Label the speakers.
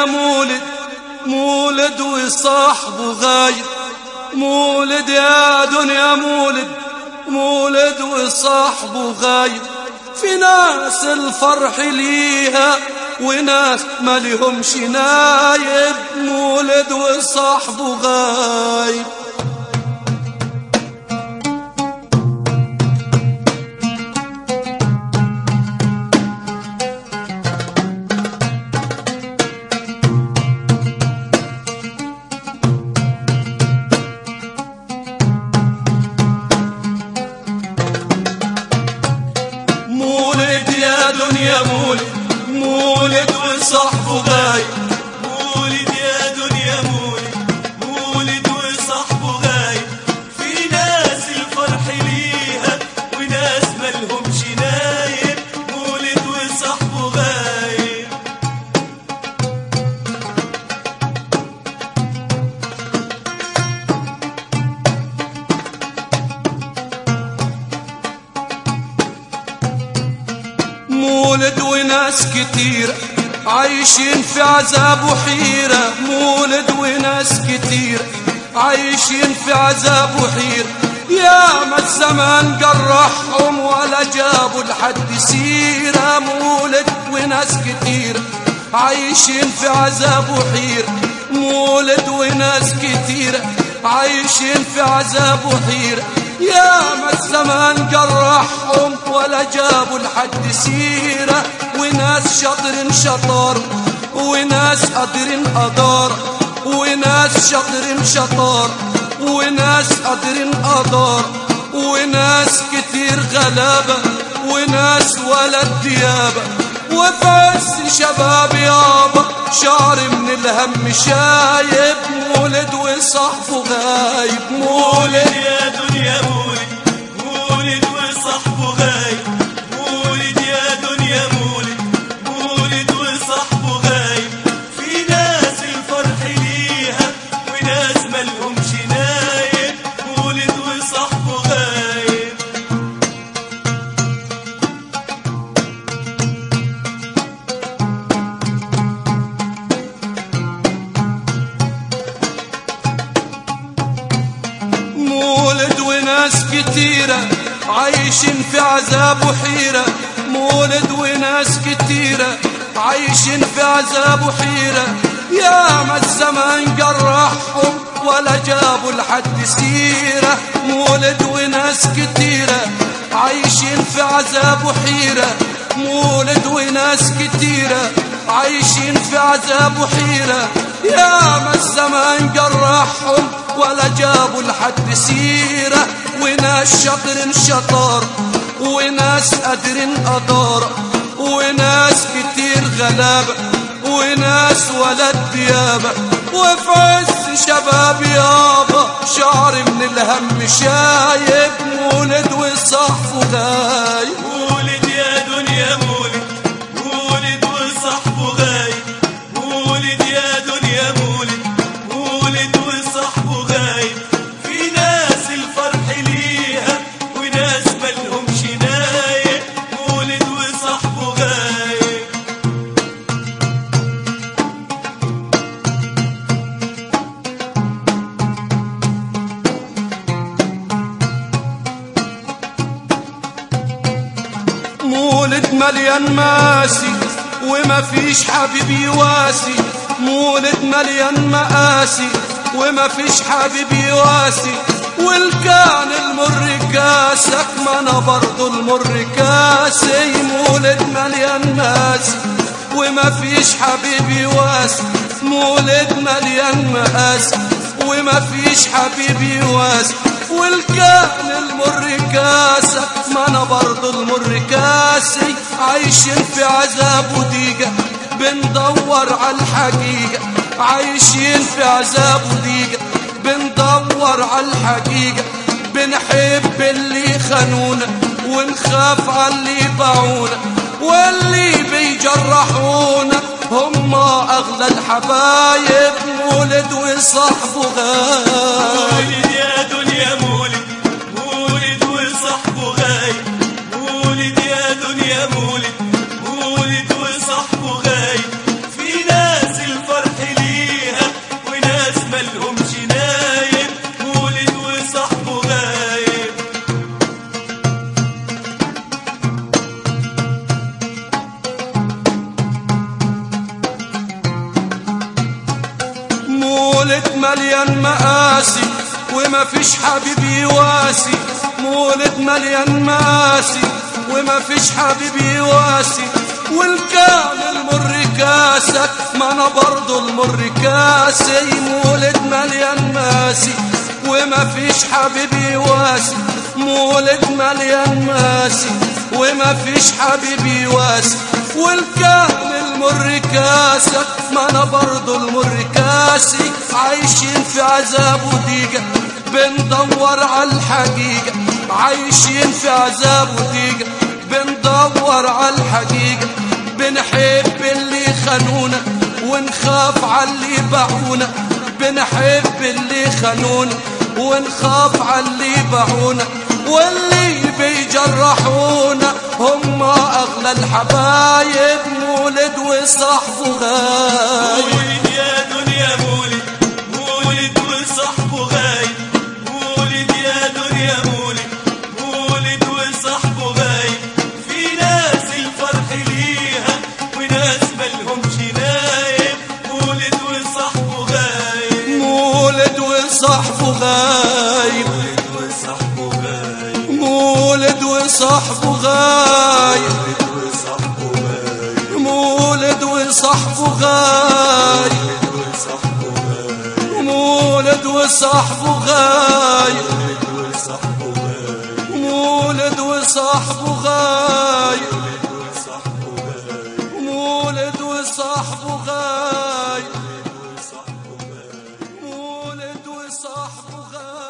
Speaker 1: دنيا مولد مولد وصاحبه غايب مولد يا دنيا مولد مولد وصاحبه غايب في ناس الفرح ليها وناس ما لهمش نايب مولد وصاحبه غايب مولد يا دنيا مولد مولد وصاحبه غايب
Speaker 2: مولد يا دنيا مولد مولد وصاحبه غايب في ناس الفرح ليها وناس ملهمش نايب مولد وصاحبه غايب
Speaker 1: مولد وناس كتير عايشين في عذاب وحيرة مولد وناس كتير عايشين في عذاب وحيرة يا ما الزمان جرحهم ولا جابوا لحد سيرة مولد وناس كتير عايشين في عذاب وحيرة مولد وناس كتير عايشين في عذاب وحيرة يا ما الزمان جرحهم ولا جابوا لحد سيرة وناس شاطرين شطار وناس قادرين قدار وناس شاطرين شطار وناس قادرين قدار وناس كتير غلابة وناس ولد ديابة وفي عز شباب يابا شعر من الهم شايب مولد وصاحبه غايب مولد
Speaker 2: يا دنيا مولد مولد وصاحبه غايب مولد يا دنيا مولد مولد وصاحبه غايب في ناس الفرح ليها وناس ملهمش نايب مولد وصاحبه غايب
Speaker 1: مولد وناس كتيرة عايشين في عذاب وحيرة مولد وناس كتيرة عايشين في عذاب وحيرة يا ما الزمان جرحهم ولا جابوا لحد سيرة مولد وناس كتيرة عايشين في عذاب وحيرة مولد وناس كتيرة عايشين في عذاب وحيرة يا ما الزمان جرحهم ولا جابوا لحد سيرة وناس شاطرين شطار وناس قادرين قدارة وناس كتير غلابة وناس ولد ديابة وفي عز شباب يابا شعر من الهم شايب مولد وصحفه غايب
Speaker 2: مولد يا دنيا مولد مولد وصاحبه غايب مولد يا دنيا مولد مولد وصاحبه غايب في ناس الفرح ليها وناس ملهمش نايب مولد وصاحبه غايب
Speaker 1: مولد مليان ماسي وما فيش حبيب يواسي مولد مليان مآسي وما فيش حبيب يواسي والكان المر كاسك ما انا برضو المر كاسي مولد مليان ماسي وما فيش حبيب يواسي مولد مليان مآسي وما فيش حبيب يواسي والكان المر كاسك ما انا برضو المر كاسي عايشين في عذاب وضيقة بندور على الحقيقة عايشين في عذاب وضيقة بندور على الحقيقة بنحب اللي خانونا ونخاف على اللي باعونا واللي بيجرحونا هم أغلى الحبايب مولد وصاحبه غايب
Speaker 2: مولد يا دنيا مولد مولد وصاحبه غايب مولد يا دنيا مولد مولد وصاحبه غايب في ناس الفرح
Speaker 1: مولد مليان مآسي وما فيش حبيب يواسي مولد مليان مآسي وما فيش حبيب يواسي والكان المر كاسك ما انا برضو المر كاسي مولد مليان ماسي وما فيش حبيب يواسي مولد مليان ماسي وما فيش حبيب يواسي والكان المر كاسك ما انا برضو المر كاسي عايشين في عذاب وضيقة بندور على الحقيقة عايشين في عذاب وضيقة بندور على الحقيقة بنحب اللي خانونا ونخاف على اللي باعونا بنحب اللي خانونا ونخاف على اللي باعونا واللي بيجرحونا هم اغلى الحبايب مولد وصاحبه غايب
Speaker 2: مولد يا دنيا مولد مولد وصاحبه غايب مولد يا دنيا مولد مولد وصاحبه غايب في ناس الفرح ليها وناس ملهمش نايب مولد وصاحبه غايب
Speaker 1: مولد وصاحبه غايب
Speaker 2: مولد وصاحبه غايب
Speaker 1: مولد وصاحبه غايب
Speaker 2: مولد وصاحبه غايب
Speaker 1: مولد وصاحبه غايب
Speaker 2: مولد وصاحبه غايب
Speaker 1: مولد وصاحبه غايب مولد وصاحبه غايب